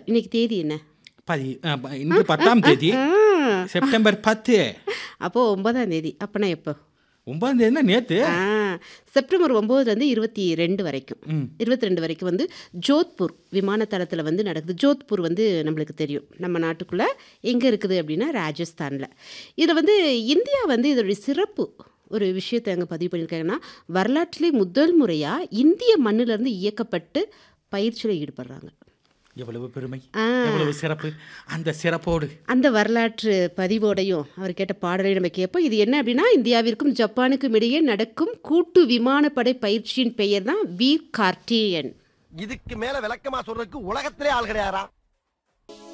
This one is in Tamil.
இன்னைக்கு தேதி என்ன பதி ஆ, ப- இன்று பத்தாம் தேதி ஆ, செப்டம்பர் பத்து அப்போ ஒன்பதாம் தேதி அப்பனா எப்போ ஒன்பதாம் தேதினா நேற்று ஆ செப்டம்பர் ஒம்போதுலேருந்து இருபத்தி ரெண்டு வரைக்கும் ம் இருபத்தி ரெண்டு வரைக்கும் வந்து ஜோத்பூர் விமான தளத்தில் வந்து நடக்குது ஜோத்பூர் வந்து நம்மளுக்கு தெரியும் நம்ம நாட்டுக்குள்ளே எங்கே இருக்குது அப்படின்னா ராஜஸ்தானில் இதில் வந்து இந்தியா வந்து இதோடைய சிறப்பு ஒரு விஷயத்தை அங்கே பதிவு பண்ணியிருக்காங்கன்னா வரலாற்றிலே முதல் முறையாக இந்திய மண்ணிலிருந்து இயக்கப்பட்டு பயிற்சியில் ஈடுபடுறாங்க எவ்வளவு பெருமை ஆ. எவ்வளவு சிறப்பு அந்த சிறப்போடு அந்த வரலாற்று பதிவோடையும் அவர் கேட்ட பாடலை நம்ம கேட்போம் இது என்ன அப்படின்னா இந்தியாவிற்கும் ஜப்பானுக்கும் இடையே நடக்கும் கூட்டு விமானப்படை பயிற்சியின் பெயர் தான் வீர் கார்டியன் இதுக்கு மேல விளக்கமா சொல்றதுக்கு உலகத்திலே ஆள் கிடையாரா